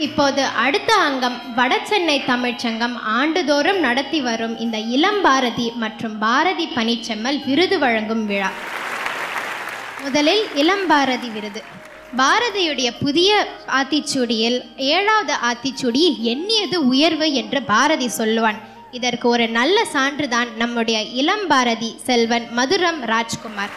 இப்போது அடுத்த அங்கம் வடசென்னை தமிழ்ச்சங்கம் ஆண்டுதோறும் நடத்தி வரும் இந்த இளம் பாரதி மற்றும் பாரதி பணிச்செம்மல் விருது வழங்கும் விழா முதலில் இளம் பாரதி விருது பாரதியுடைய புதிய ஆத்திச்சூடியில் ஏழாவது ஆத்திச்சூடியில் எண்ணியது உயர்வு என்று பாரதி சொல்லுவான் இதற்கு ஒரு நல்ல சான்றுதான் நம்முடைய இளம் பாரதி செல்வன் மதுரம் ராஜ்குமார்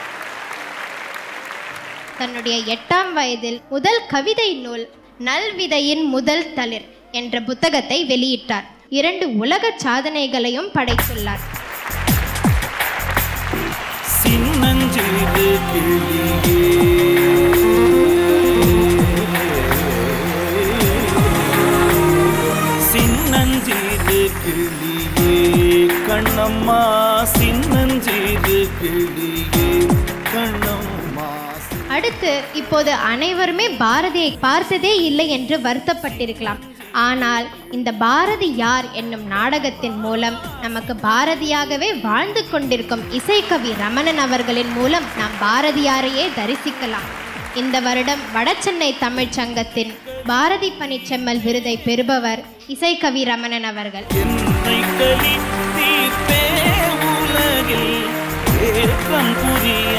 தன்னுடைய எட்டாம் வயதில் முதல் கவிதை நூல் நல்விதையின் முதல் தளிர் என்ற புத்தகத்தை வெளியிட்டார் இரண்டு உலக சாதனைகளையும் படைத்துள்ளார் சின்னஞ்சிறு கிளியே சின்னஞ்சிறு கிளியே கண்ணம்மா சின்னஞ்சிறு கிளியே கண்ணம்மா அடுத்து இப்போது அனைவருமே பாரதியை பார்த்ததே இல்லை என்று வருத்தப்பட்டிருக்கலாம் ஆனால் இந்த பாரதி யார் என்னும் நாடகத்தின் மூலம் நமக்கு பாரதியாகவே வாழ்ந்து கொண்டிருக்கும் இசைக்கவி ரமணன் அவர்களின் மூலம் நாம் பாரதியாரையே தரிசிக்கலாம் இந்த வருடம் வடசென்னை தமிழ்ச் சங்கத்தின் பாரதி பணிச்செம்மல் விருதை பெறுபவர் இசைக்கவி ரமணன் அவர்கள் என்னை கலி தீர்த்தே உலகில் ஏற்றம் புரிய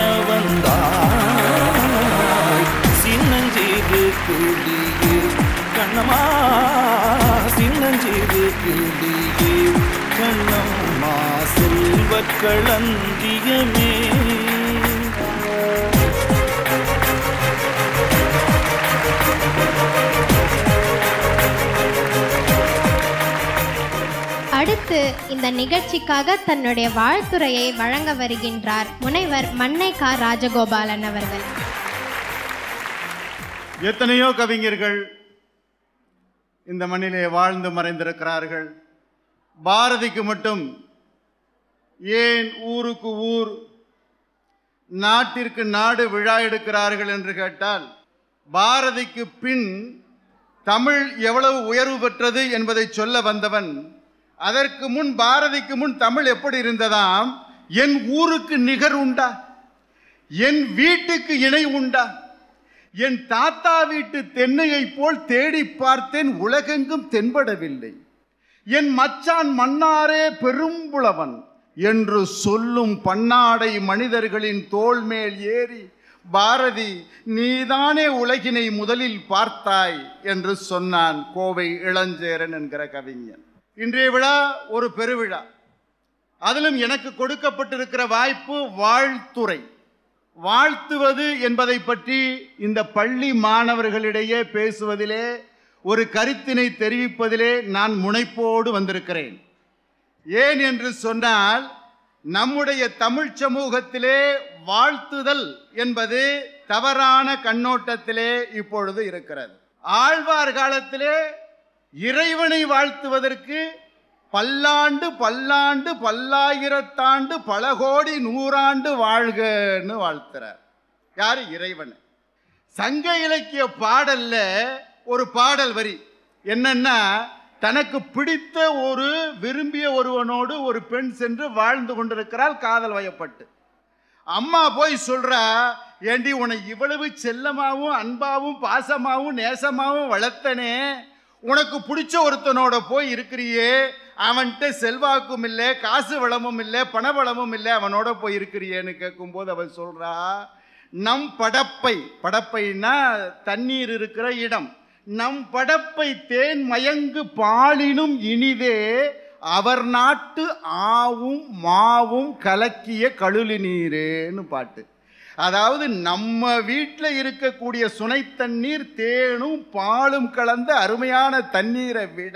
வந்தாய் சின்னஞ்சிறு கிளியே கண்ணம்மா சின்னஞ்சிறு கிளியே கண்ணம்மா செல்வக் களஞ்சியமே அடுத்து இந்த நிகழ்ச்சிக்காக தன்னுடைய வாழ்த்துரையை வழங்க வருகின்றார் முனைவர் மன்னை கா ராஜகோபாலன் அவர்கள் எத்தனையோ கவிஞர்கள் இந்த மண்ணிலே வாழ்ந்து மறைந்திருக்கிறார்கள் பாரதிக்கு மட்டும் ஏன் ஊருக்கு ஊர் நாட்டிற்கு நாடு விழா எடுக்கிறார்கள் என்று கேட்டால் பாரதிக்கு பின் தமிழ் எவ்வளவு உயர்வு பெற்றது என்பதை சொல்ல வந்தவன் அதற்கு முன் பாரதிக்கு முன் தமிழ் எப்படி இருந்ததாம் என் ஊருக்கு நிகர் உண்டா என் வீட்டுக்கு இணை உண்டா என் தாத்தா வீட்டு தென்னையைப் போல் தேடி பார்த்தேன் உலகெங்கும் தென்படவில்லை என் மச்சான் மன்னாரே பெரும்புலவன் என்று சொல்லும் பன்னாடை மனிதர்களின் தோள் மேல் ஏறி பாரதி நீதானே உலகினை முதலில் பார்த்தாய் என்று சொன்னான் கோவை இளஞ்சேரன் என்கிற கவிஞன் இன்றைய விழா ஒரு பெருவிழா அதிலும் எனக்கு கொடுக்கப்பட்டிருக்கிற வாய்ப்பு வாழ்த்துறை வாழ்த்துவது என்பதை பற்றி இந்த பள்ளி மாணவர்களிடையே பேசுவதிலே ஒரு கருத்தினை தெரிவிப்பதிலே நான் முனைப்போடு வந்திருக்கிறேன் ஏன் என்று சொன்னால் நம்முடைய தமிழ் சமூகத்திலே வாழ்த்துதல் என்பது தவறான கண்ணோட்டத்திலே இப்பொழுது இருக்கிறது ஆழ்வார் காலத்திலே இறைவனை வாழ்த்துவதற்கு பல்லாண்டு பல்லாண்டு பல்லாயிரத்தாண்டு பல கோடி நூறாண்டு வாழ்கன்னு வாழ்த்துறார் யாரு இறைவன் சங்க இலக்கிய பாடல்ல ஒரு பாடல் வரி என்னன்னா தனக்கு பிடித்த ஒரு விரும்பிய ஒருவனோடு ஒரு பெண் சென்று வாழ்ந்து கொண்டிருக்கிறாள் காதல் வயப்பட்டு அம்மா போய் சொல்றா ஏண்டி உன்னை இவ்வளவு செல்லமாவும் அன்பாவும் பாசமாவும் நேசமாவும் வளர்த்தனே உனக்கு பிடிச்ச ஒருத்தனோட போய் இருக்கிறியே அவன்கிட்ட செல்வாக்கும் இல்லை காசு வளமும் இல்லை பண வளமும் இல்லை அவனோட போய் இருக்கிறியேன்னு கேட்கும்போது அவன் சொல்றா நம் படப்பை படப்பைன்னா தண்ணீர் இருக்கிற இடம் நம் படப்பை தேன் மயங்கு பாலினும் இனிதே அவர் நாட்டு ஆவும் மாவும் கலக்கிய கழுலி நீரேன்னு பாட்டு அதாவது நம்ம வீட்டில் இருக்கக்கூடிய சுனை தண்ணீர் தேனும் பாலும் கலந்த அருமையான தண்ணீரை விட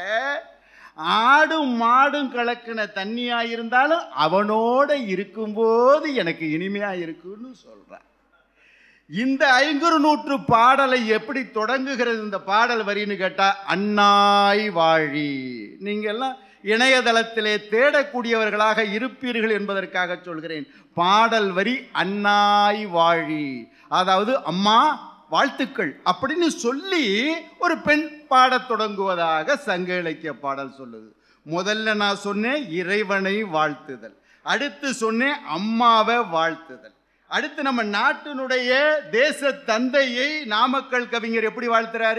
ஆடும் மாடும் கலக்கின தண்ணியா இருந்தாலும் அவனோட இருக்கும்போது எனக்கு இனிமையா இருக்குன்னு சொல்றான் இந்த ஐங்குறு நூற்று பாடலை எப்படி தொடங்குகிறது இந்த பாடல் வரின்னு கேட்டா அன்னாய் வாழி நீங்க எல்லாம் இணையதளத்திலே தேடக்கூடியவர்களாக இருப்பீர்கள் என்பதற்காக சொல்கிறேன் பாடல் வரி அன்னாய் வாழி அதாவது அம்மா வாழ்த்துக்கள் அப்படின்னு சொல்லி ஒரு பெண் பாடத் தொடங்குவதாக சங்க இலக்கிய பாடல் சொல்லுது முதல்ல நான் சொன்னேன் இறைவனை வாழ்த்துதல் அடுத்து சொன்னேன் அம்மாவை வாழ்த்துதல் அடுத்து நம்ம நாட்டினுடைய தேச தந்தையை நாமக்கல் கவிஞர் எப்படி வாழ்த்துறாரு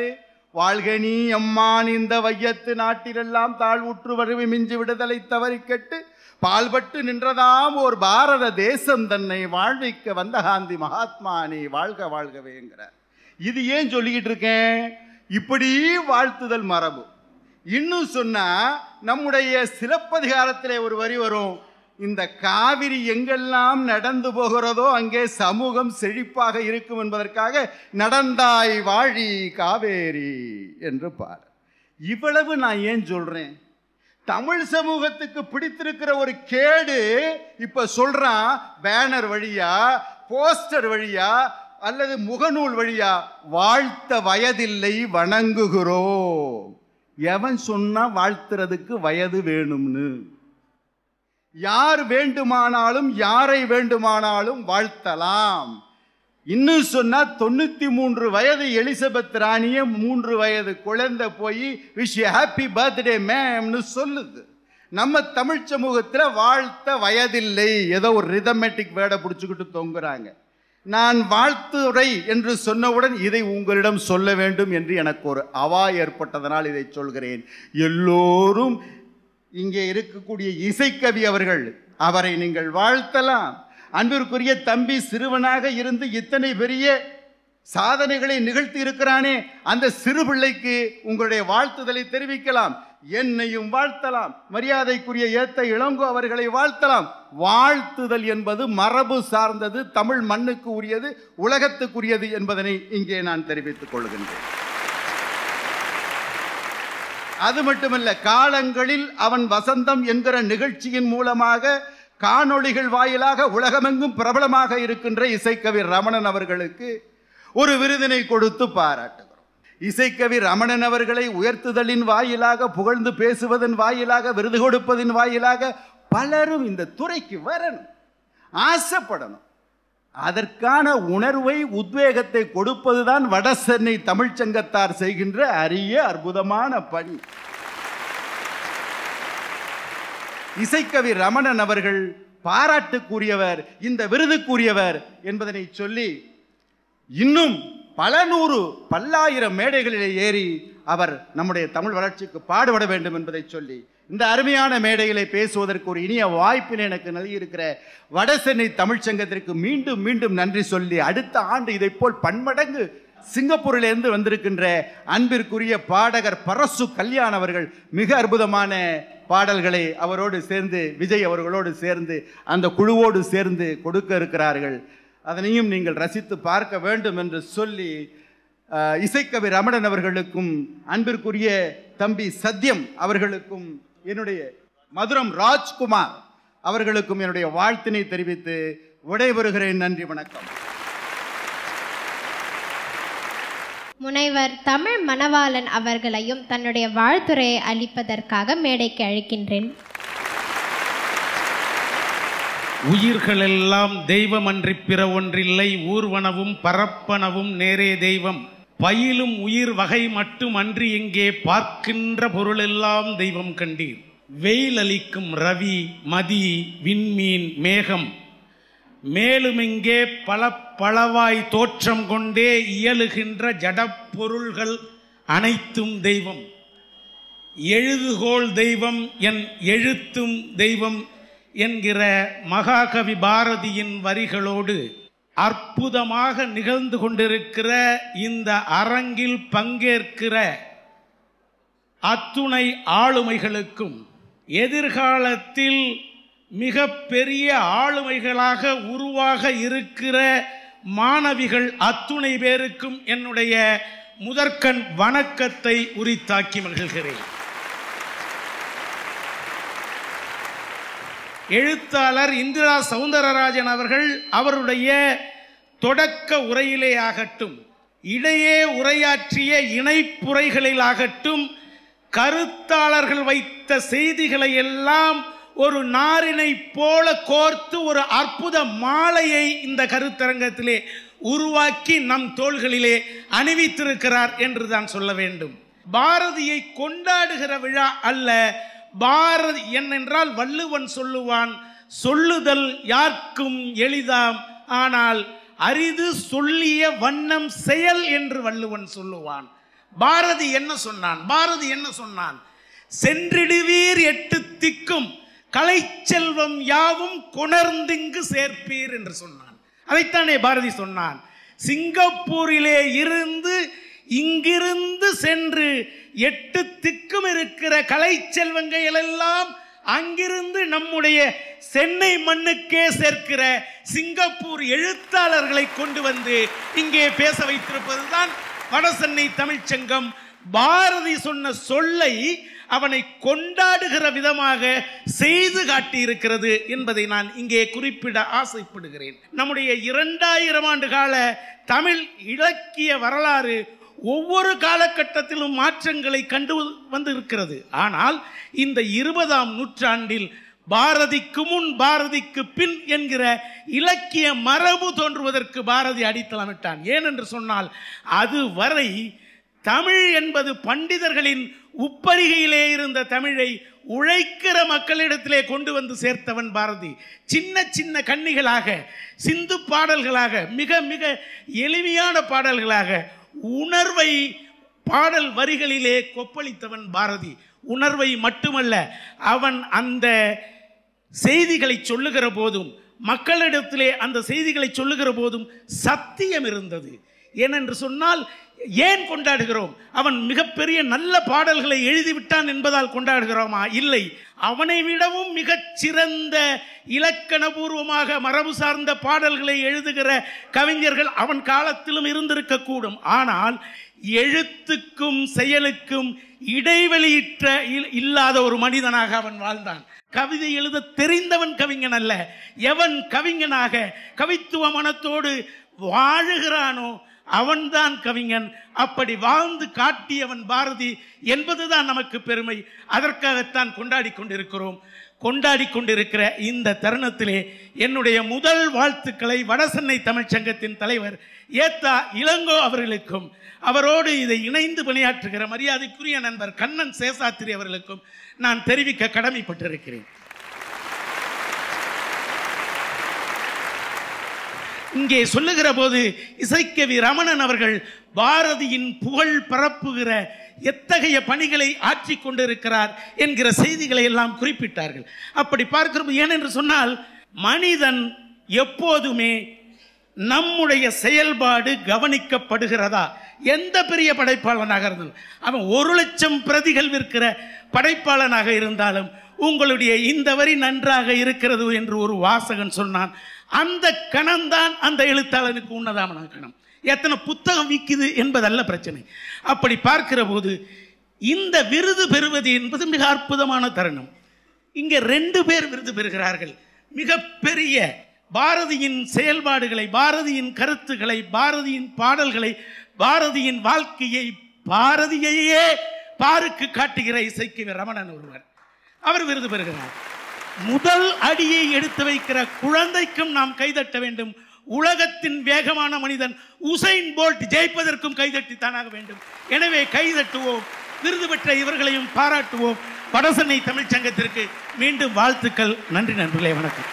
வாழ்க நீ அம்மான் இந்த வையத்து நாட்டிலெல்லாம் தாழ்வுற்று வருவி மிஞ்சி விடுதலை தவறி கெட்டு பால்பட்டு நின்றதாம் ஓர் பாரத தேசம் தன்னை வாழ்விக்க வந்த காந்தி மகாத்மா நீ வாழ்க வாழ்கவேங்கிறார் இது ஏன் சொல்லிக்கிட்டு இருக்கேன் இப்படி வாழ்த்துதல் மரபு இன்னும் சொன்னா நம்முடைய சிலப்பதிகாரத்திலே ஒரு வரி வரும் இந்த காவிரி எங்கெல்லாம் நடந்து போகிறதோ அங்கே சமூகம் செழிப்பாக இருக்கும் என்பதற்காக நடந்தாய் வாழி காவேரி என்று பார் இவ்வளவு நான் ஏன் சொல்றேன் தமிழ் சமூகத்துக்கு பிடித்திருக்கிற ஒரு கேடு இப்ப சொல்றான் பேனர் வழியா போஸ்டர் வழியா அல்லது முகநூல் வழியா வாழ்த்த வயதில்லை வணங்குகிறோம் எவன் சொன்னா வாழ்த்துறதுக்கு வயது வேணும்னு யார் வேண்டுமானாலும் யாரை வேண்டுமானாலும் வாழ்த்தலாம் இன்னும் சொன்னா தொண்ணூத்தி மூன்று வயது எலிசபெத் ராணிய மூன்று வயது குழந்தை போய் விஷ் ஹாப்பி பர்த்டே மேம்னு சொல்லுது நம்ம தமிழ் சமூகத்துல வாழ்த்த வயதில்லை ஏதோ ஒரு ரிதமேட்டிக் வேர்டை பிடிச்சுக்கிட்டு தொங்குறாங்க நான் வாழ்த்துரை என்று சொன்னவுடன் இதை உங்களிடம் சொல்ல வேண்டும் என்று எனக்கு ஒரு அவா ஏற்பட்டதனால் இதை சொல்கிறேன் எல்லோரும் இங்கே இருக்கக்கூடிய இசைக்கவி அவர்கள் அவரை நீங்கள் வாழ்த்தலாம் அன்பிற்குரிய தம்பி சிறுவனாக இருந்து இத்தனை பெரிய சாதனைகளை நிகழ்த்தி இருக்கிறானே அந்த சிறு பிள்ளைக்கு உங்களுடைய வாழ்த்துதலை தெரிவிக்கலாம் என்னையும் வாழ்த்தலாம் மரியாதைக்குரிய ஏத்த இளங்கோ அவர்களை வாழ்த்தலாம் வாழ்த்துதல் என்பது மரபு சார்ந்தது தமிழ் மண்ணுக்கு உரியது உலகத்துக்குரியது என்பதனை இங்கே நான் தெரிவித்துக் கொள்கின்றேன் அது மட்டுமல்ல காலங்களில் அவன் வசந்தம் என்கிற நிகழ்ச்சியின் மூலமாக காணொளிகள் வாயிலாக உலகமெங்கும் பிரபலமாக இருக்கின்ற இசைக்கவி ரமணன் அவர்களுக்கு ஒரு விருதினை கொடுத்து பாராட்டுகிறோம் இசைக்கவி ரமணன் அவர்களை உயர்த்துதலின் வாயிலாக புகழ்ந்து பேசுவதன் வாயிலாக விருது கொடுப்பதன் வாயிலாக பலரும் இந்த துறைக்கு வரணும் ஆசைப்படணும் அதற்கான உணர்வை உத்வேகத்தை கொடுப்பதுதான் வடசென்னை தமிழ்ச்சங்கத்தார் செய்கின்ற அரிய அற்புதமான பணி இசைக்கவி ரமணன் அவர்கள் பாராட்டுக்குரியவர் இந்த விருதுக்குரியவர் என்பதனை சொல்லி இன்னும் பல நூறு பல்லாயிரம் மேடைகளிலே ஏறி அவர் நம்முடைய தமிழ் வளர்ச்சிக்கு பாடுபட வேண்டும் என்பதை சொல்லி இந்த அருமையான மேடையிலே பேசுவதற்கு ஒரு இனிய வாய்ப்பினை எனக்கு நல்கியிருக்கிற வடசென்னை தமிழ்ச்சங்கத்திற்கு மீண்டும் மீண்டும் நன்றி சொல்லி அடுத்த ஆண்டு இதைப் போல் பன்மடங்கு சிங்கப்பூரிலிருந்து வந்திருக்கின்ற அன்பிற்குரிய பாடகர் பரசு கல்யாண் அவர்கள் மிக அற்புதமான பாடல்களை அவரோடு சேர்ந்து விஜய் அவர்களோடு சேர்ந்து அந்த குழுவோடு சேர்ந்து கொடுக்க இருக்கிறார்கள் அதனையும் நீங்கள் ரசித்து பார்க்க வேண்டும் என்று சொல்லி அஹ், இசைக்கவி ரமணன் அவர்களுக்கும் அன்பிற்குரிய தம்பி சத்யம் அவர்களுக்கும் என்னுடைய மதுரம் ராஜ்குமார் அவர்களுக்கும் என்னுடைய வாழ்த்தினை தெரிவித்து விடைபெறுகிறேன் நன்றி வணக்கம் முனைவர் தமிழ் மணவாளன் அவர்களையும் தன்னுடைய வாழ்த்துரையை அளிப்பதற்காக மேடைக்கு அழைக்கின்றேன் உயிர்களெல்லாம் தெய்வமன்றி பிற ஒன்றில்லை ஊர்வனவும் பரப்பனவும் நேரே தெய்வம் பயிலும் உயிர் வகை மட்டுமன்றி இங்கே பார்க்கின்ற பொருளெல்லாம் தெய்வம் கண்டீர் வெயில் அளிக்கும் ரவி மதி விண்மீன் மேகம் மேலும் இங்கே பல பலவாய் தோற்றம் கொண்டே இயலுகின்ற ஜடப்பொருள்கள் அனைத்தும் தெய்வம் எழுதுகோள் தெய்வம் என் எழுத்தும் தெய்வம் என்கிற மகாகவி பாரதியின் வரிகளோடு அற்புதமாக நிகழ்ந்து கொண்டிருக்கிற இந்த அரங்கில் பங்கேற்கிற அத்துணை ஆளுமைகளுக்கும் எதிர்காலத்தில் மிக பெரிய ஆளுமைகளாக உருவாக இருக்கிற மாணவிகள் அத்துணை பேருக்கும் என்னுடைய முதற்கண் வணக்கத்தை உரித்தாக்கி மகிழ்கிறேன் எழுத்தாளர் இந்திரா சவுந்தரராஜன் அவர்கள் அவருடைய தொடக்க உரையிலே ஆகட்டும் இடையே உரையாற்றிய இணைப்புரைகளில் ஆகட்டும் கருத்தாளர்கள் வைத்த செய்திகளை எல்லாம் ஒரு நாரினை போல கோர்த்து ஒரு அற்புத மாலையை இந்த கருத்தரங்கத்திலே உருவாக்கி நம் தோள்களிலே அணிவித்திருக்கிறார் என்று தான் சொல்ல வேண்டும் பாரதியை கொண்டாடுகிற விழா அல்ல பாரதி என்னென்றால் வள்ளுவன் சொல்லுவான் சொல்லுதல் யார்க்கும் எளிதாம் ஆனால் அரிது சொல்லிய வண்ணம் செயல் என்று வள்ளுவன் சொல்லுவான் பாரதி என்ன சொன்னான் பாரதி என்ன சொன்னான் சென்றிடுவீர் எட்டு திக்கும் கலைச்செல்வம் யாவும் கொணர்ந்திங்கு சேர்ப்பீர் என்று சொன்னான் அதைத்தானே பாரதி சொன்னான் சிங்கப்பூரிலே இருந்து இங்கிருந்து சென்று எட்டு திக்கும் இருக்கிற கலை செல்வங்கள் எல்லாம் அங்கிருந்து நம்முடைய சென்னை மண்ணுக்கே சேர்க்கிற சிங்கப்பூர் எழுத்தாளர்களை கொண்டு வந்து இங்கே பேச வைத்திருப்பதுதான் வடசென்னை தமிழ்ச்சங்கம் பாரதி சொன்ன சொல்லை அவனை கொண்டாடுகிற விதமாக செய்து காட்டியிருக்கிறது என்பதை நான் இங்கே குறிப்பிட ஆசைப்படுகிறேன் நம்முடைய இரண்டாயிரம் ஆண்டு கால தமிழ் இலக்கிய வரலாறு ஒவ்வொரு காலகட்டத்திலும் மாற்றங்களை கண்டு வந்து இருக்கிறது ஆனால் இந்த இருபதாம் நூற்றாண்டில் பாரதிக்கு முன் பாரதிக்கு பின் என்கிற இலக்கிய மரபு தோன்றுவதற்கு பாரதி அடித்தளமிட்டான் ஏனென்று சொன்னால் அதுவரை தமிழ் என்பது பண்டிதர்களின் உப்பரிகையிலே இருந்த தமிழை உழைக்கிற மக்களிடத்திலே கொண்டு வந்து சேர்த்தவன் பாரதி சின்ன சின்ன கன்னிகளாக சிந்து பாடல்களாக மிக மிக எளிமையான பாடல்களாக உணர்வை பாடல் வரிகளிலே கொப்பளித்தவன் பாரதி உணர்வை மட்டுமல்ல அவன் அந்த செய்திகளை சொல்லுகிற போதும் மக்களிடத்திலே அந்த செய்திகளை சொல்லுகிற போதும் சத்தியம் இருந்தது ஏனென்று சொன்னால் ஏன் கொண்டாடுகிறோம் அவன் மிகப்பெரிய நல்ல பாடல்களை எழுதிவிட்டான் என்பதால் கொண்டாடுகிறோமா இல்லை அவனை விடவும் மிகச் சிறந்த இலக்கணபூர்வமாக மரபு சார்ந்த பாடல்களை எழுதுகிற கவிஞர்கள் அவன் காலத்திலும் இருந்திருக்கக்கூடும் ஆனால் எழுத்துக்கும் செயலுக்கும் இடைவெளியிட்ட இல்- இல்லாத ஒரு மனிதனாக அவன் வாழ்ந்தான் கவிதை எழுத தெரிந்தவன் கவிஞன் அல்ல எவன் கவிஞனாக கவித்துவ மனத்தோடு வாழுகிறானோ அவன்தான் கவிஞன் அப்படி வாழ்ந்து காட்டியவன் பாரதி என்பதுதான் நமக்கு பெருமை அதற்காகத்தான் கொண்டாடி கொண்டிருக்கிறோம் கொண்டாடி கொண்டிருக்கிற இந்த தருணத்திலே என்னுடைய முதல் வாழ்த்துக்களை வடசென்னை தமிழ்ச்சங்கத்தின் தலைவர் ஏத்தா இளங்கோ அவர்களுக்கும் அவரோடு இதை இணைந்து பணியாற்றுகிற மரியாதைக்குரிய நண்பர் கண்ணன் சேசாத்திரி அவர்களுக்கும் நான் தெரிவிக்க கடமைப்பட்டிருக்கிறேன் இங்கே சொல்லுகிற போது இசைக்கவி ரமணன் அவர்கள் பாரதியின் புகழ் பரப்புகிற எத்தகைய பணிகளை ஆற்றிக் கொண்டிருக்கிறார் என்கிற செய்திகளை எல்லாம் குறிப்பிட்டார்கள் அப்படி பார்க்கிறோம் ஏனென்று சொன்னால் மனிதன் எப்போதுமே நம்முடைய செயல்பாடு கவனிக்கப்படுகிறதா எந்த பெரிய படைப்பாளனாக இருந்தாலும் அவன் ஒரு லட்சம் பிரதிகள் விற்கிற படைப்பாளனாக இருந்தாலும் உங்களுடைய இந்த வரி நன்றாக இருக்கிறது என்று ஒரு வாசகன் சொன்னான் அந்த கணம்தான் அந்த எழுத்தாளனுக்கு உன்னதமான கணம் எத்தனை புத்தகம் விற்குது என்பதல்ல பிரச்சனை அப்படி பார்க்கிற போது இந்த விருது பெறுவது என்பது மிக அற்புதமான தருணம் இங்கே ரெண்டு பேர் விருது பெறுகிறார்கள் மிகப்பெரிய பாரதியின் செயல்பாடுகளை பாரதியின் கருத்துக்களை பாரதியின் பாடல்களை பாரதியின் வாழ்க்கையை பாரதியையே பாருக்கு காட்டுகிற இசைக்கு ரமணன் ஒருவர் அவர் விருது பெறுகிறார் முதல் அடியை எடுத்து வைக்கிற குழந்தைக்கும் நாம் கைதட்ட வேண்டும் உலகத்தின் வேகமான மனிதன் உசைன் போல்ட் ஜெயிப்பதற்கும் கைதட்டித்தானாக வேண்டும் எனவே கைதட்டுவோம் விருது பெற்ற இவர்களையும் பாராட்டுவோம் வடசென்னை தமிழ்ச்சங்கத்திற்கு மீண்டும் வாழ்த்துக்கள் நன்றி நண்பர்களே வணக்கம்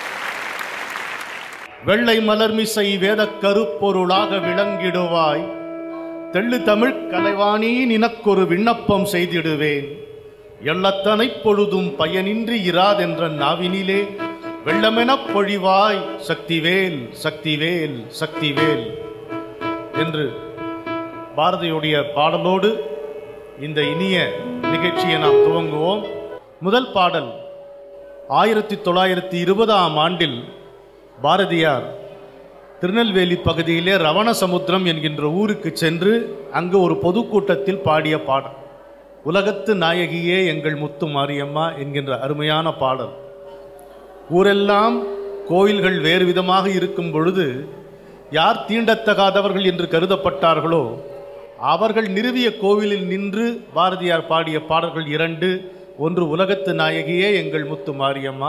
வெள்ளை மலர்மிசை வேதக் கருப்பொருளாக விளங்கிடுவாய் தெள்ளு தமிழ் கலைவாணி நினக்கொரு விண்ணப்பம் செய்திடுவேன் எள்ளத்தனைப் பொழுதும் பயனின்றி இராதென்ற நாவினிலே வெள்ளமெனப் பொழிவாய் சக்திவேல் சக்திவேல் சக்திவேல் என்று பாரதியுடைய பாடலோடு இந்த இனிய நிகழ்ச்சியை நாம் துவங்குவோம் முதல் பாடல் ஆயிரத்தி தொள்ளாயிரத்தி இருபதாம் ஆண்டில் பாரதியார் திருநெல்வேலி பகுதியிலே ரவணசமுத்திரம் என்கின்ற ஊருக்கு சென்று அங்கு ஒரு பொதுக்கூட்டத்தில் பாடிய பாடல் உலகத்து நாயகியே எங்கள் முத்து மாரியம்மா என்கின்ற அருமையான பாடல் ஊரெல்லாம் கோயில்கள் வேறு விதமாக இருக்கும் பொழுது யார் தீண்டத்தகாதவர்கள் என்று கருதப்பட்டார்களோ அவர்கள் நிறுவிய கோவிலில் நின்று பாரதியார் பாடிய பாடல்கள் இரண்டு ஒன்று உலகத்து நாயகியே எங்கள் முத்து மாரியம்மா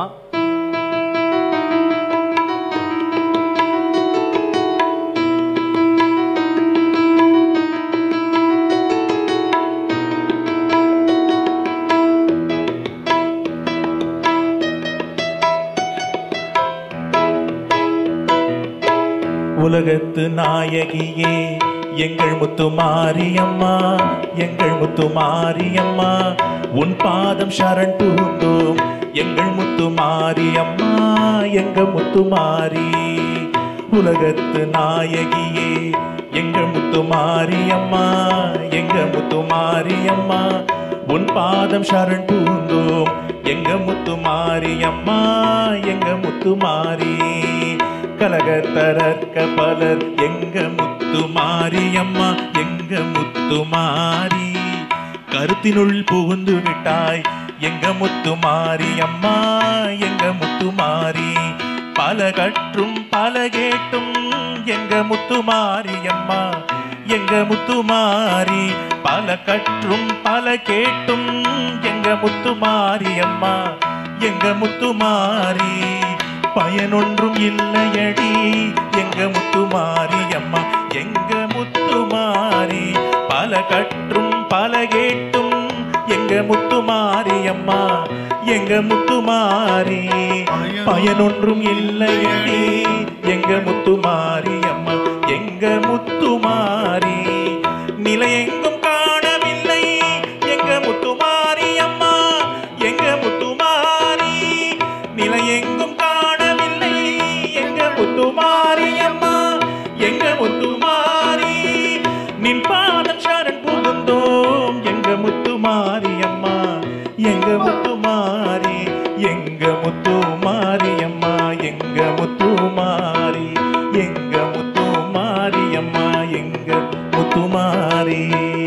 உலகத்து நாயகியே எங்கள் முத்து மாரியம்மா எங்கள் முத்து மாரியம்மா உன் பாதம் சரண் பூந்தோம் எங்கள் முத்து மாரியம்மா எங்க முத்து மாரி உலகத்து நாயகியே எங்கள் முத்து மாரியம்மா எங்க முத்து மாரியம்மா உன் பாதம் சரண் பூந்தோம் எங்க முத்து மாரியம்மா எங்க முத்து மாரி கலகத்தரற்க பலர் எங்க முத்து மாரியம்மா எங்க முத்து மாரி கருத்தினுள் புகுந்து விட்டாய் எங்க முத்து மாரியம்மா எங்க முத்து மாரி பல கற்றும் பல கேட்டும் எங்க முத்து மாரியம்மா எங்க முத்து மாரி பல கற்றும் பல கேட்டும் எங்க முத்து மாரியம்மா எங்க முத்து மாரி பயனொன்றும் இல்லையடி எங்க முத்து மாரியம்மா எங்க முத்து மாரி பல கற்றும் பல கேட்டும் எங்க முத்து மாரியம்மா எங்க முத்து மாரி பயனொன்றும் இல்லையடி எங்க முத்து மாரியம்மா எங்க முத்து மாரி நிலையெங்கும் காணவில்லை எங்க முத்து மாரியம்மா எங்க முத்து மாரி நிலையெங்கும் காணவில்லை எங்க முத்து மாரியம்மா எங்க முத்து மாரி நின் பாதம் சரண் புகுந்தோம் எங்க முத்து மாரியம்மா எங்க முத்து மாரி எங்க முத்து மாரியம்மா எங்க முத்து மாரி எங்க முத்து மாரியம்மா எங்க முத்து மாரி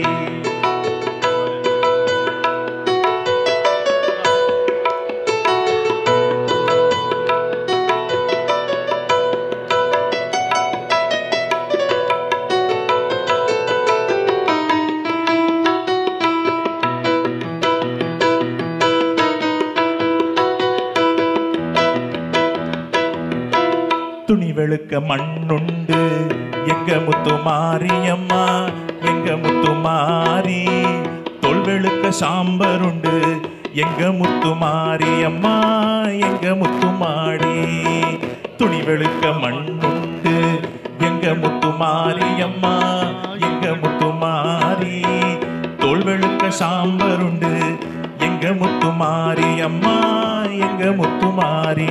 துணி வெளுக்க மண்ணுண்டு எங்க முத்து மாரியம்மா எங்க முத்து மாரி தோல் வெளுக்க சாம்பருண்டு எங்க முத்து மாரியம்மா எங்க முத்து மாடி துணி வெளுக்க மண்ணுண்டு எங்க முத்து மாரியம்மா எங்க முத்து மாரி தோல் வெளுக்க சாம்பருண்டு எங்க முத்து மாரியம்மா எங்க முத்து மாரி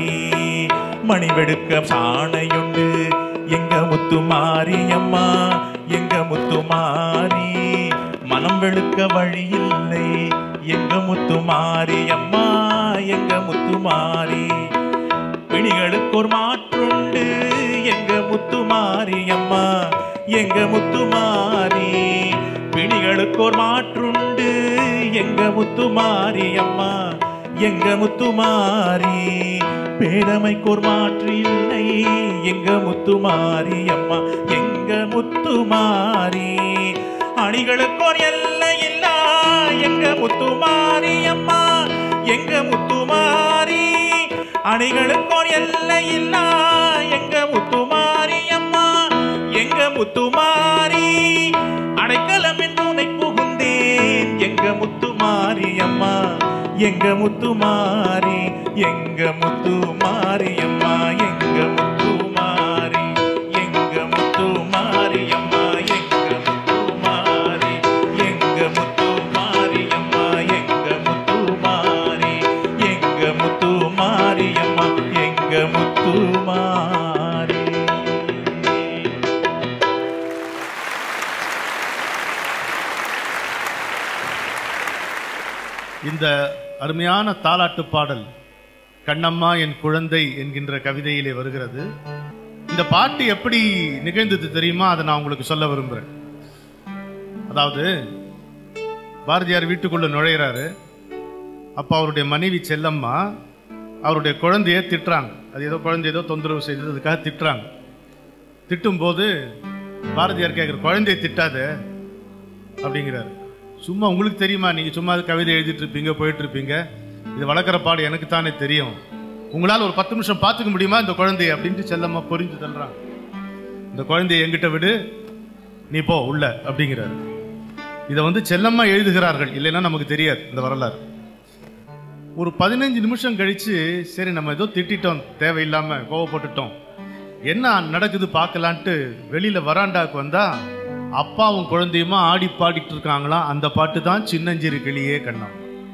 மணி வெடுக்க சாணையுண்டு எங்க முத்து மாரியம்மா எங்க முத்து மாரி மனம் வெளுக்க வழி இல்லை எங்க முத்து மாரியம்மா எங்க முத்து மாரி பிணிகளுக்கு ஒரு மாற்றுண்டு எங்க முத்து மாரியம்மா எங்க முத்து மாரி பிணிகளுக்கு ஒரு மாற்றுண்டு எங்க முத்து மாரியம்மா எங்க முத்து மாரி பேரமைக்கு ஒரு மாற்று இல்லை எங்க முத்து மாரியம்மா எங்க முத்து மாரி அணிகளுக்கு ஒரு எல்லை இல்ல எங்க முத்து மாரியம்மா எங்க முத்து மாரி அணிகளுக்கு ஒரு எல்லை இல்ல எங்க முத்து மாரியம்மா எங்க முத்து மாரி அடைக்கலம் என்று புகுந்தேன் எங்க முத்து மாரியம்மா எங்க முத்து மாரி எங்க முத்து மாரியம்மா எங்க முத்து மாரி எங்க முத்து மாரியம்மா எங்க முத்து மாரி எங்க முத்து மாரியம்மா எங்க முத்து மாரி எங்க முத்து மாரியம்மா எங்க முத்து மாரி இந்த அருமையான தாலாட்டு பாடல் கண்ணம்மா என் குழந்தை என்கின்ற கவிதையிலே வருகிறது இந்த பாட்டு எப்படி நிகழ்ந்தது தெரியுமா அதை நான் உங்களுக்கு சொல்ல விரும்புகிறேன் அதாவது பாரதியார் வீட்டுக்குள்ள நுழையிறாரு அப்போ அவருடைய மனைவி செல்லம்மா அவருடைய குழந்தைய திட்டுறாங்க அது ஏதோ குழந்தை ஏதோ தொந்தரவு செய்தது அதுக்காக திட்டுறாங்க திட்டும்போது பாரதியார் கேட்குற குழந்தைய திட்டாத அப்படிங்கிறாரு சும்மா உங்களுக்கு தெரியுமா நீங்க சும்மா கவிதை எழுதிட்டு இருப்பீங்க போயிட்டு இருப்பீங்க இது வளர்க்குற பாடு எனக்கு தானே தெரியும் உங்களால் ஒரு பத்து நிமிஷம் பார்த்துக்க முடியுமா இந்த குழந்தைய அப்படின்ட்டு செல்லம்மா புரிஞ்சு தள்ளுறாங்க இந்த குழந்தைய என்கிட்ட விடு நீ போ உள்ள அப்படிங்கிறாரு இதை வந்து செல்லம்மா எழுதுகிறார்கள் இல்லைன்னா நமக்கு தெரியாது இந்த வரலாறு ஒரு பதினஞ்சு நிமிஷம் கழிச்சு சரி நம்ம ஏதோ திட்டிட்டோம் தேவையில்லாம கோவப்பட்டுட்டோம் என்ன நடக்குது பார்க்கலான்ட்டு வெளியில வராண்டாக்கு வந்தா அப்பாவும் குழந்தையுமா ஆடி பாடிட்டு இருக்காங்களாம் அந்த பாட்டு தான் சின்னஞ்சிறு கிளியே கண்ணா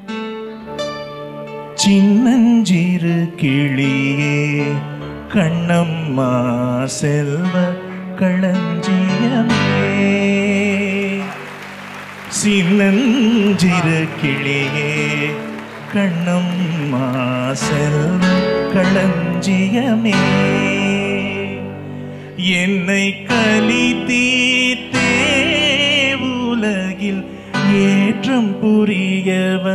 சின்னஞ்சிறு கிளியே கண்ணம்மா செல்வ களஞ்சியமே சின்னஞ்சிறு கிளியே கண்ணம்மா செல்வ களஞ்சியமே என்னை கலி தீர்த்தே உலகில் ஏற்றம் புரிய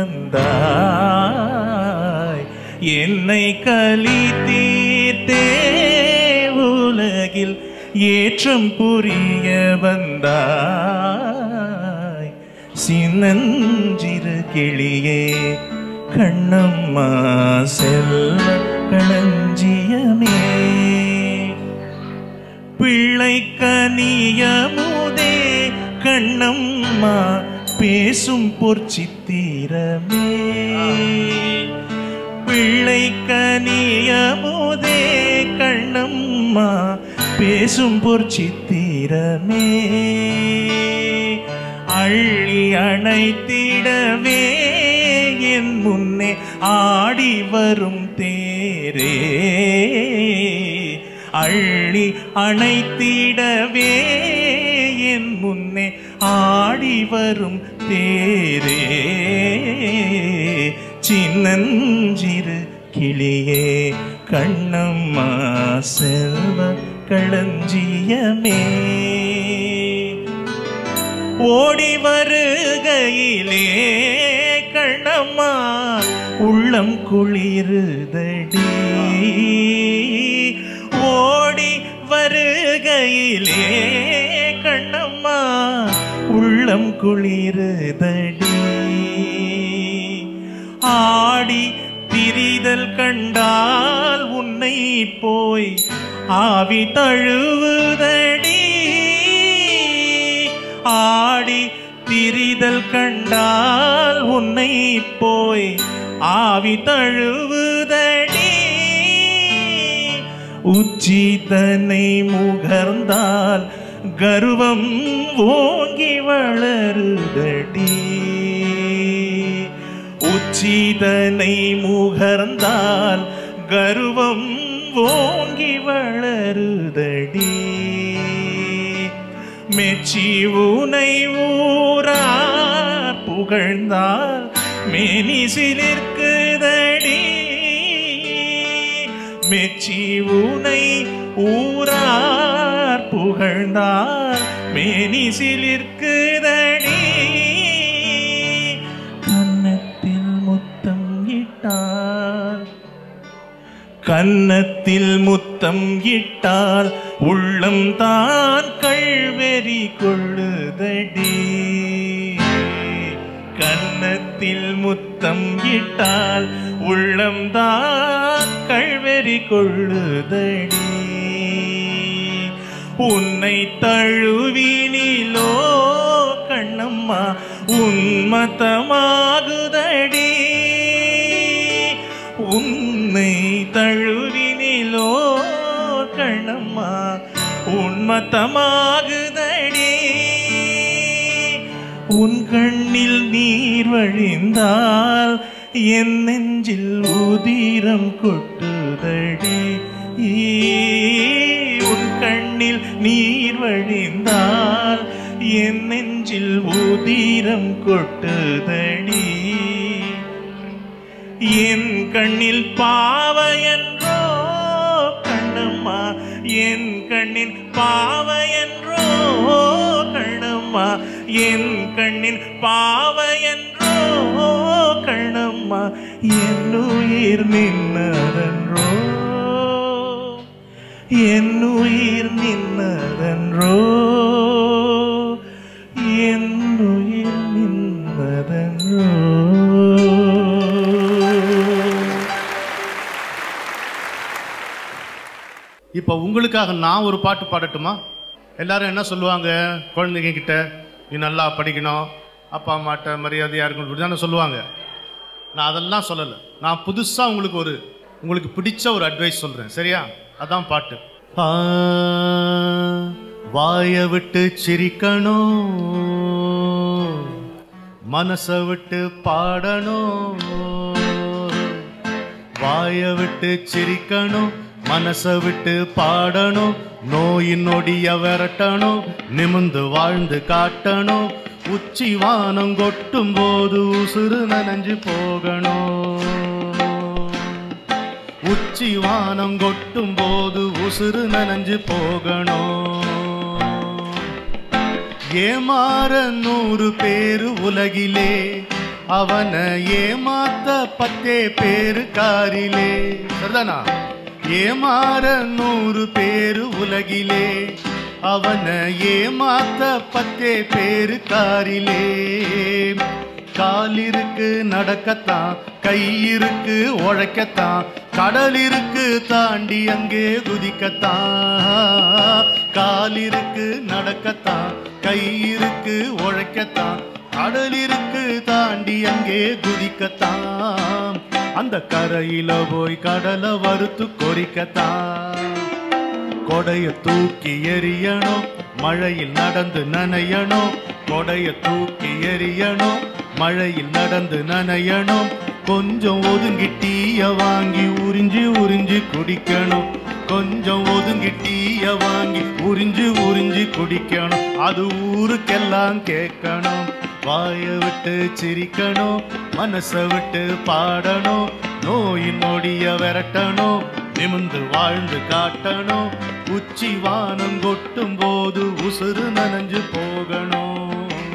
வந்தாய் என்னை கலி தீர்த்தே உலகில் ஏற்றம் புரிய வந்தாய் சின்னஞ்சிறு கிளியே கண்ணம்மா செல்வ களஞ்சியமே பிள்ளை கனியமுதே கண்ணம்மா பேசும் பொற்சித்திரமே பிள்ளை கனியமுதே கண்ணம்மா பேசும் பொற்சித்திரமே அள்ளி அணைத்திடவே என் முன்னே ஆடி வரும் தேரே அள்ளி அணைத்திடவே என் முன்னே ஆடி வரும் தேரே சின்னஞ்சிறு கிளியே கண்ணம்மா செல்வ களஞ்சியமே ஓடி வருகையிலே கண்ணம்மா உள்ளம் குளிருதடி ஓடி வருகையிலே கண்ணம்மா உள்ளம் குளிருதடி ஆடி திரிதல் கண்டால் உன்னை போய் ஆவி தழுவுதடி ஆடி திரிதல் கண்டால் உன்னை போய் ஆவி தழுவுதடி உச்சிதனை முகர்ந்தால் கர்வம் ஓங்கி வளருதடி உச்சிதனை முகர்ந்தால் கர்வம் ஓங்கி வளருதடி மெச்சி உனை ஊரா புகழ்ந்தால் மேனி சிலிர்க்குதடி மெச்சி உனை ஊரார் புகழ்ந்தால் மேனி சிலிர்க்குதடி கன்னத்தில் முத்தம் இட்டால் கன்னத்தில் முத்தம் இட்டால் உள்ளம் தான் கள்வெறி கொள்ளுதடி கன்னத்தில் முத்தம் இட்டால் உள்ளம் தான் கள்வெறி கொள்ளுதடி உன்னை தழுவினிலோ கண்ணம்மா உன்மத்தமாகுதடி உன்னை தழுவினிலோ கண்ணம்மா உன்மத்தமாகுதடி உன் கண்ணில் நீர் வழிந்தால் என் நெஞ்சில் உதிரம் கொட்டுதடி உன் கண்ணில் நீர் வழிந்தால் என் நெஞ்சில் உதிரம் கொட்டுதடி என் கண்ணில் பாவையன்றோ கண்ணம்மா என் கண்ணின் பாவையன்றோ கண்ணம்மா என் கண்ணின் பாவையன்றோ கண்ணம்மா என் உயிர் நின்னதன்றோ என் உயிர் நின்னதன்றோ என் உயிர் நின்னதன்றோ இப்போ உங்களுக்காக நான் ஒரு பாட்டு பாடட்டுமா எல்லாரும் என்ன சொல்லுவாங்க குழந்தைங்க கிட்ட நீ நல்லா படிக்கணும் அப்பா அம்மாட்ட மரியாதையாக இருக்கணும் இப்படி தானே சொல்லுவாங்க நான் அதெல்லாம் சொல்லலை நான் புதுசாக உங்களுக்கு ஒரு உங்களுக்கு பிடிச்ச ஒரு அட்வைஸ் சொல்கிறேன் சரியா அதான் பாட்டு ஆ, வாய விட்டு சிரிக்கணும் மனச விட்டு பாடணும் வாய விட்டு சிரிக்கணும் மனச விட்டு பாடணும் நோயின் நொடிய விரட்டணும் நிமிந்து வாழ்ந்து காட்டணும் உச்சி வானம் கொட்டும் போது உசுறு நனைஞ்சு போகணும் உச்சி வானம் கொட்டும் போது உசுறு நனைஞ்சு போகணும் ஏமாற நூறு பேரு உலகிலே அவனை ஏமாத்த பத்தே பேரு காரிலே சரிதானா ஏமாற நூறு பேரு உலகிலே அவனை ஏமாத்த பத்தே பேரு காரிலே கால் இருக்கு நடக்கத்தான் கை இருக்கு உழைக்கத்தான் கடல் இருக்கு தாண்டி அங்கே குதிக்கத்தான் கால் இருக்கு நடக்கத்தான் கை இருக்கு உழைக்கத்தான் கடல் இருக்கு தாண்டி அங்கே குதிக்கத்தான் அந்த கரையில போய் கடலை வறுத்து கொறிக்கத்தான் கொடைய தூக்கி எறியணும் மழையில் நடந்து நனையணும் கொடைய தூக்கி எறியணும் மழையில் நடந்து நனையணும் கொஞ்சம் ஒதுங்கி டீய வாங்கி உறிஞ்சி உறிஞ்சி குடிக்கணும் கொஞ்சம் ஒதுங்கி டீய வாங்கி உறிஞ்சி உறிஞ்சி குடிக்கணும் அது ஊருக்கெல்லாம் கேட்கணும் வாய விட்டு சிரிக்கணும் மனச விட்டு பாடணும் நோயின் நொடிய விரட்டணும் நிமிந்து வாழ்ந்து காட்டணும் உச்சி வானம் கொட்டும் போது உசுறு நனைஞ்சு போகணும்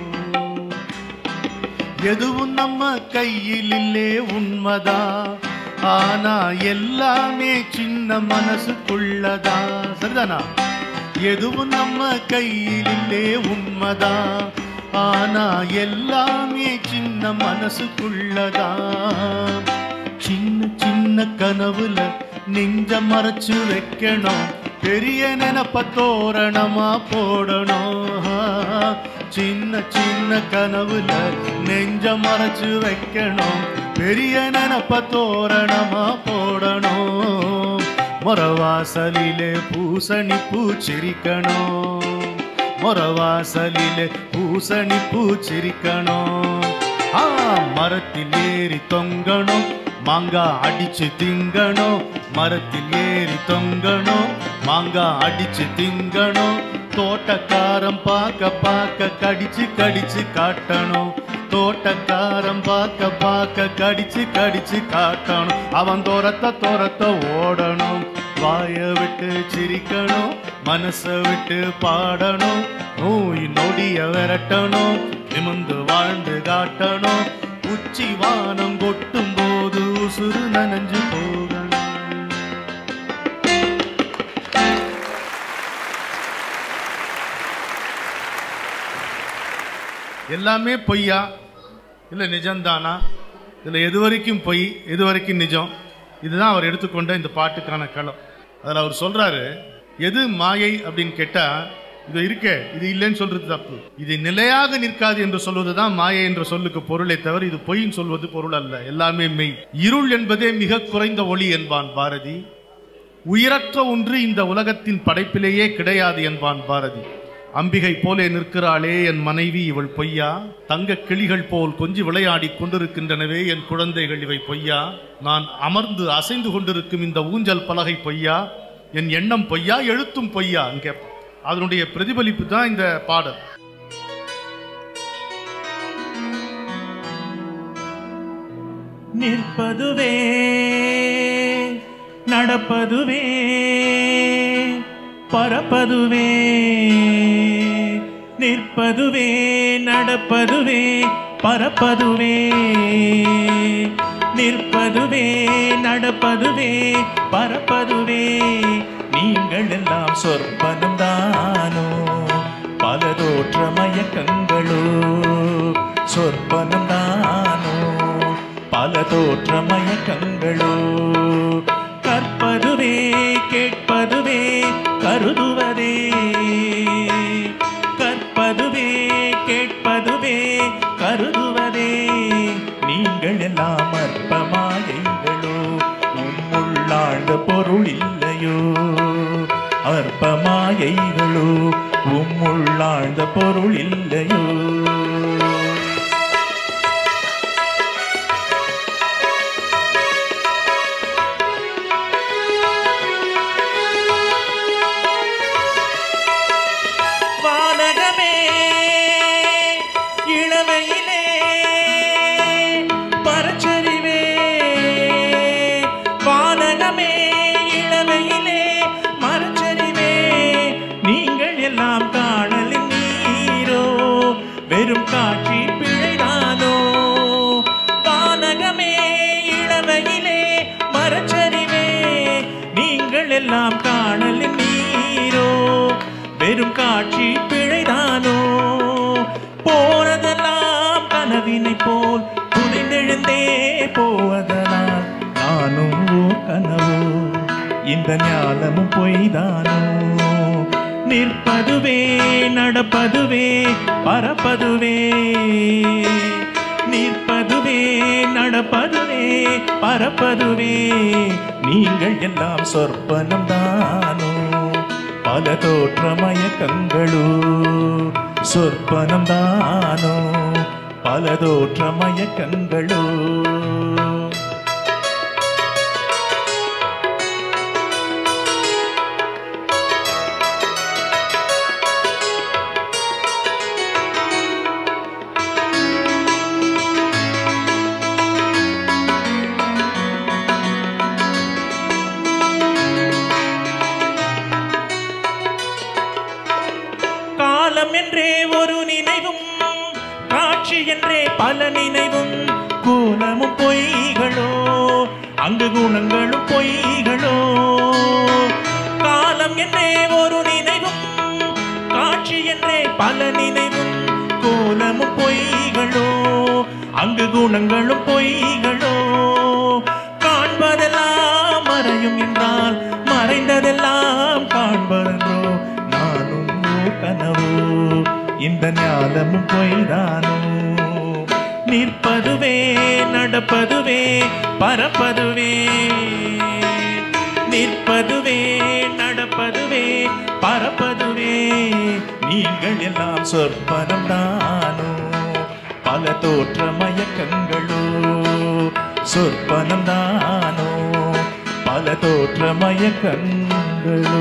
எதுவும் நம்ம கையில் இல்லே உண்மைதான் ஆனா எல்லாமே சின்ன மனசுக்குள்ளதா சரிதானா எதுவும் நம்ம கையில் இல்லே உண்மைதான் ஆனா எல்லாமே சின்ன மனசுக்குள்ளதா சின்ன சின்ன கனவுல நெஞ்ச மறைச்சு வைக்கணும் பெரிய நினப்ப தோரணமா போடணும் சின்ன சின்ன கனவுல நெஞ்ச மறைச்சு வைக்கணும் பெரிய நினப்ப தோரணமா போடணும் மொரவாசலிலே பூசணி பூச்சிரிக்கணும் மொரவாசலிலே பூசணி பூச்சிரிக்கணும் ஆ மரத்தில் ஏறி தொங்கணும் மாங்காய் அடிச்சு திங்கணும் மரத்தில் ஏறி தொங்கணும் மாங்காய் அடிச்சு திங்கணும் தோட்டக்காரன் பார்க்க பார்க்க கடிச்சு கடிச்சு காட்டணும் தோட்டக்காரன் பார்க்க பார்க்க கடிச்சு கடிச்சு காட்டணும் அவன் தோரத்த தோரத்த ஓடணும் வாய விட்டு சிரிக்கணும் மனச விட்டு பாடணும் நோய் நொடிய விரட்டணும் நிமிந்து வாழ்ந்து காட்டணும் உச்சி வானம் கொட்டும் போது உசுறு நனைஞ்சு போகணும் எல்லாமே பொய்யா இல்லை நிஜம்தானா இதில் எது வரைக்கும் பொய் எது வரைக்கும் நிஜம் இதுதான் அவர் எடுத்துக்கொண்ட இந்த பாட்டுக்கான களம் அதில் அவர் சொல்றாரு எது மாயை அப்படின்னு கேட்டா இது இருக்கே இது இல்லைன்னு சொல்றது தப்பு இது நிலையாக நிற்காது என்று சொல்வது தான் மாயை என்ற சொல்லுக்கு பொருளை தவிர இது பொய்ன்னு சொல்வது பொருள் அல்ல எல்லாமே மெய் இருள் என்பதே மிக குறைந்த ஒளி என்பான் பாரதி உயிரற்ற ஒன்று இந்த உலகத்தின் படைப்பிலேயே கிடையாது என்பான் பாரதி அம்பிகை போலே நிற்கிறாளே என் மனைவி இவள் பொய்யா தங்க கிளிகள் போல் கொஞ்சி விளையாடி கொண்டிருக்கின்றனவே என் குழந்தைகள் இவை பொய்யா நான் அமர்ந்து அசைந்து கொண்டிருக்கும் இந்த ஊஞ்சல் பலகை பொய்யா என் எண்ணம் பொய்யா எழுத்தும் பொய்யா கேட்பான் அதனுடைய பிரதிபலிப்பு தான் இந்த பாடல் நிற்பதுவே நடப்பதுவே பறப்பதுவே நிற்பதுவே நடப்பதுவே பறப்பதுவே நிற்பதுவே நடப்பதுவே பறப்பதுவே நீங்கள் எல்லாம் சொற்பனம் தானோ பல தோற்ற மயக்கங்களோ சொற்பனம் தானோ பல தோற்ற மயக்கங்களோ கற்பதுவே கேட்பதுவே கருதுவதே கற்பதுவே கேட்பதுவே கருதுவதே நீங்கள் எல்லாம் அற்பமாயைகளோ உம்முள்ளாழ்ந்த பொருள் இல்லையோ அற்பமாய மாயைகளோ உம்முள்ளாழ்ந்த பொருள் இல்லையோ வானகமே இளமையிலே பரச்சரிவே வானகமே இளமையிலே மரச்சரிவே நீங்கள் எல்லாம் காணலின் நீரோ வெறும் காட்சி பிழைதானோ வானகமே இளமையிலே மரச்சரிவே நீங்கள் எல்லாம் காணலின் நீரோ வெறும் காட்சி பிழைதானோ போனதெல்லாம் கனவினை போல் புதைந்தெழுந்தே போவதனால் நானும் ஓர் கனவோ இந்த ஞானமும் பொய்தானோ நிற்பதுவே நடப்பதுவே பறப்பதுவே நிற்பதுவே நடப்பதுவே பறப்பதுவே நீங்கள் எல்லாம் சொற்பனம் தானோ பல தோற்ற மயக்கங்களோ சொற்பனம் தானோ பல தோற்ற மயக்கங்களோ காலம் என்றே ஒரு நினைவும் காட்சி என்றே பல நினைவும் கூலமும் பொய்களோ அங்கு குணங்களும் பொய்களோ காலம் என்றே ஒரு நினைவும் காட்சி என்றே பல நினைவும் கோலமும் பொய்களோ அங்கு குணங்களும் பொய்களோ காண்பதெல்லாம் மறையும் என்றால் மறைந்ததெல்லாம் காண்பதென்றோ நானும் ஓர் கனவோ இந்த ஞானமும் பொய்தானோ நிற்பதுவே நடப்பதுவே பறப்பதுவே நிற்பதுவே நடப்பதுவே பறப்பதுவே நீங்கள் எல்லாம் சொற்பனம் தானோ பல தோற்ற மயக்கங்களோ சொற்பனம் தானோ பல தோற்ற மயக்கங்களோ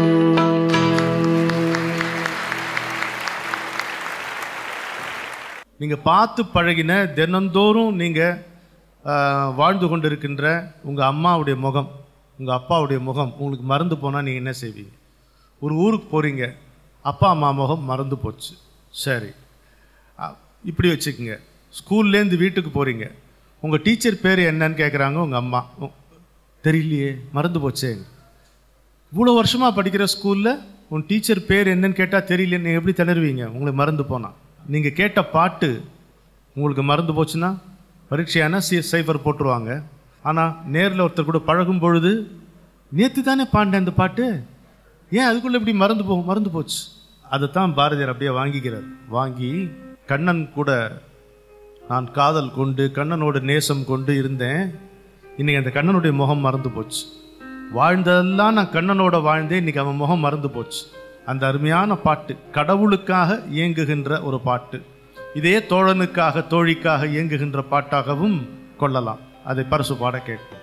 நீங்க பார்த்து பழகின தினந்தோறும் நீங்க ஆஹ், வாழ்ந்து கொண்டிருக்கின்ற உங்க அம்மாவுடைய முகம் உங்க அப்பாவுடைய முகம் உங்களுக்கு மறந்து போனா நீங்க என்ன செய்வீங்க ஒரு ஊருக்கு போறீங்க அப்பா அம்மா முகம் மறந்து போச்சு சரி அ- இப்படி வச்சுக்கோங்க ஸ்கூல்லேருந்து வீட்டுக்கு போறீங்க உங்க டீச்சர் பேர் என்னன்னு கேட்குறாங்க உங்க அம்மா உ- தெரியலையே மறந்து போச்சே இவ்வளோ வருஷமா படிக்கிற ஸ்கூல்ல உன் டீச்சர் பேர் என்னன்னு கேட்டால் தெரியல நீங்கள் எப்படி திணறுவீங்க உங்களுக்கு மறந்து போனா நீங்கள் கேட்ட பாட்டு உங்களுக்கு மறந்து போச்சுன்னா பரீட்சையான சி சைஃபர் போட்டுருவாங்க ஆனால் நேரில் ஒருத்தர் கூட பழகும் பொழுது நேற்று தானே பாண்டேன் அந்த பாட்டு ஏன் அதுக்குள்ளே இப்படி மறந்து போ மறந்து போச்சு அதைத்தான் பாரதியார் அப்படியே வாங்கிக்கிறார் வாங்கி கண்ணன் கூட நான் காதல் கொண்டு கண்ணனோட நேசம் கொண்டு இருந்தேன் இன்னைக்கு அந்த கண்ணனுடைய முகம் மறந்து போச்சு வாழ்ந்ததெல்லாம் நான் கண்ணனோட வாழ்ந்தேன் இன்னைக்கு அவன் முகம் மறந்து போச்சு அந்த அருமையான பாட்டு கடவுளுக்காக இயங்குகின்ற ஒரு பாட்டு இதே தோழனுக்காக தோழிக்காக இயங்குகின்ற பாட்டாகவும் கொள்ளலாம் அதை பரிசு பாட கேட்போம்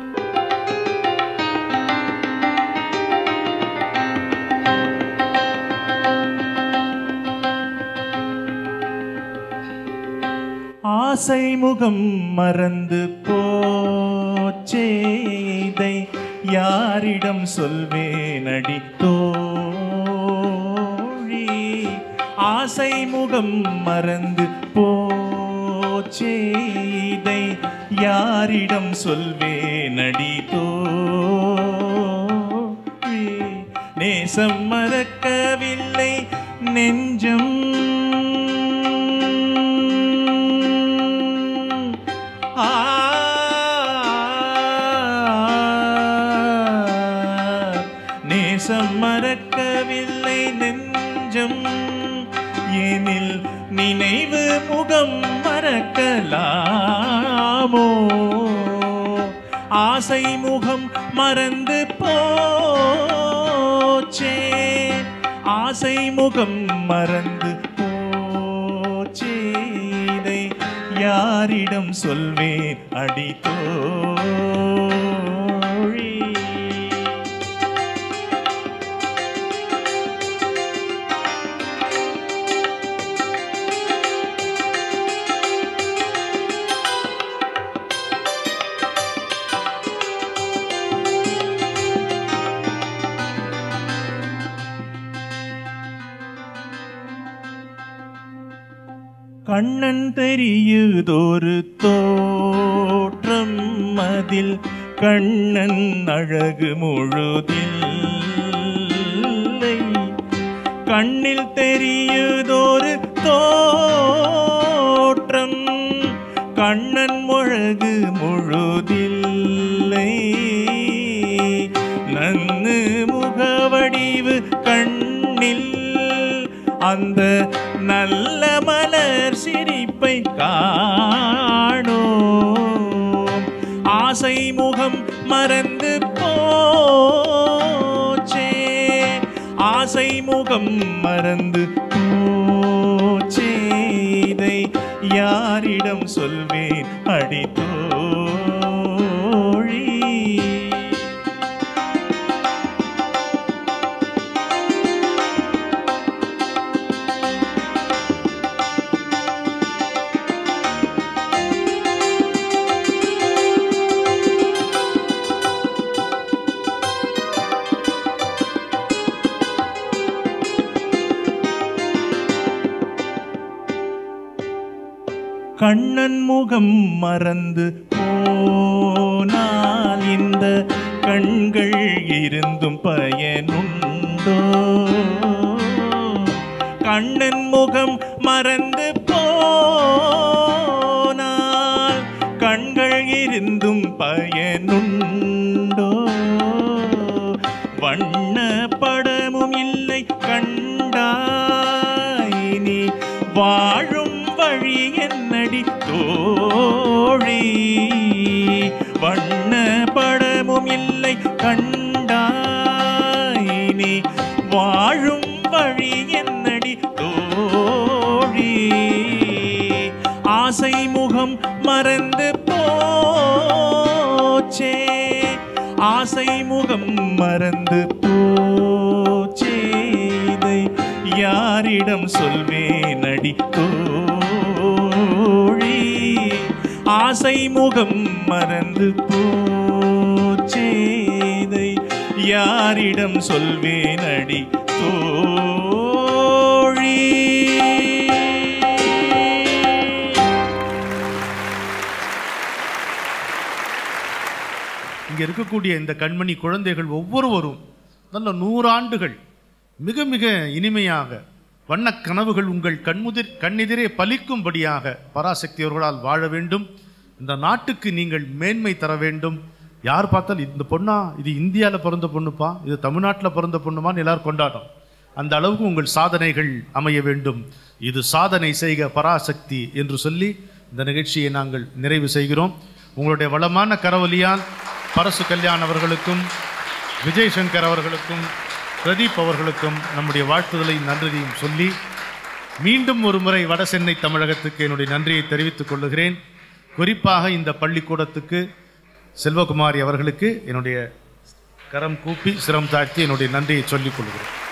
ஆசை முகம் மறந்து போச்சே இதை யாரிடம் சொல்வேனடி தோழி ஆசை முகம் மறந்து போச்சே இதை யாரிடம் சொல்வேனடி தோழி நேசம் மறக்கவில்லை நெஞ்சம் ஆ நேசம் மறக்கவில்லை நெஞ்சம் எனில் நினைவு முகம் மறக்கலாமோ ஆசை முகம் மறந்து போச்சே ஆசை முகம் மறந்து போச்சே இதை யாரிடம் சொல்வேன் அடி தோழி கண்ணன் தெரியுதொரு தோற்றம் அதில் கண்ணன் அழகு முழுதில்லை கண்ணில் தெரியுதொரு தோற்றம் கண்ணன் முழகு முழுதில்லை நன்னு முகவடிவு கண்ணில் அந்த நல்ல மலர் சிரிப்பை காணோம் ஆசை முகம் மறந்து போச்சே ஆசை முகம் மறந்து போச்சே இதை யாரிடம் சொல்வேன் அடி தோழி கண்ணன் முகம் மறந்து போனால் இந்த கண்கள் இருந்தும் பயனுண்டோ கண்ணன் முகம் மறந்து போனால் கண்கள் இருந்தும் பயனுண்டோ வண்ண படமும் இல்லை கண்டாய் நீ வாழும் வழி என்னடி தோழி வண்ண படமும் இல்லை கண்டாய் நீ வாழும் வழி என்னடி தோழி ஆசை முகம் மறந்து போச்சே ஆசை முகம் மறந்து போச்சே இதை யாரிடம் சொல்வேன் அடி தோழி ஆசை முகம் மறந்து போச்சே இதை யாரிடம் சொல்வேன் அடி தோழி இங்க இருக்கக்கூடிய இந்த கண்மணி குழந்தைகள் ஒவ்வொருவரும் நல்ல நூறாண்டுகள் மிக மிக இனிமையாக வண்ணக் கனவுகள் உங்கள் கண்முதிர் கண்ணெதிரே பலிக்கும்படியாக பராசக்தி அவர்களால் வாழ வேண்டும் இந்த நாட்டுக்கு நீங்கள் மேன்மை தர வேண்டும் யார் பார்த்தாலும் இந்த பொண்ணா இது இந்தியாவில் பிறந்த பொண்ணுப்பா இது தமிழ்நாட்டில் பிறந்த பொண்ணுமான்னு எல்லாரும் கொண்டாடும் அந்த அளவுக்கு உங்கள் சாதனைகள் அமைய வேண்டும் இது சாதனை செய்க பராசக்தி என்று சொல்லி இந்த நிகழ்ச்சியை நாங்கள் நிறைவு செய்கிறோம் உங்களுடைய வளமான கரவொலியால் பரசு கல்யாண் அவர்களுக்கும் விஜய் சங்கர் அவர்களுக்கும் பிரதீப் அவர்களுக்கும் நம்முடைய வாழ்த்துதலையும் நன்றியையும் சொல்லி மீண்டும் ஒரு முறை வட சென்னை தமிழகத்துக்கு என்னுடைய நன்றியை தெரிவித்துக் கொள்ளுகிறேன் குறிப்பாக இந்த பள்ளிக்கூடத்துக்கு செல்வகுமாரி அவர்களுக்கு என்னுடைய கரம் கூப்பி சிரம் தாழ்த்தி என்னுடைய நன்றியை சொல்லிக் கொள்கிறேன்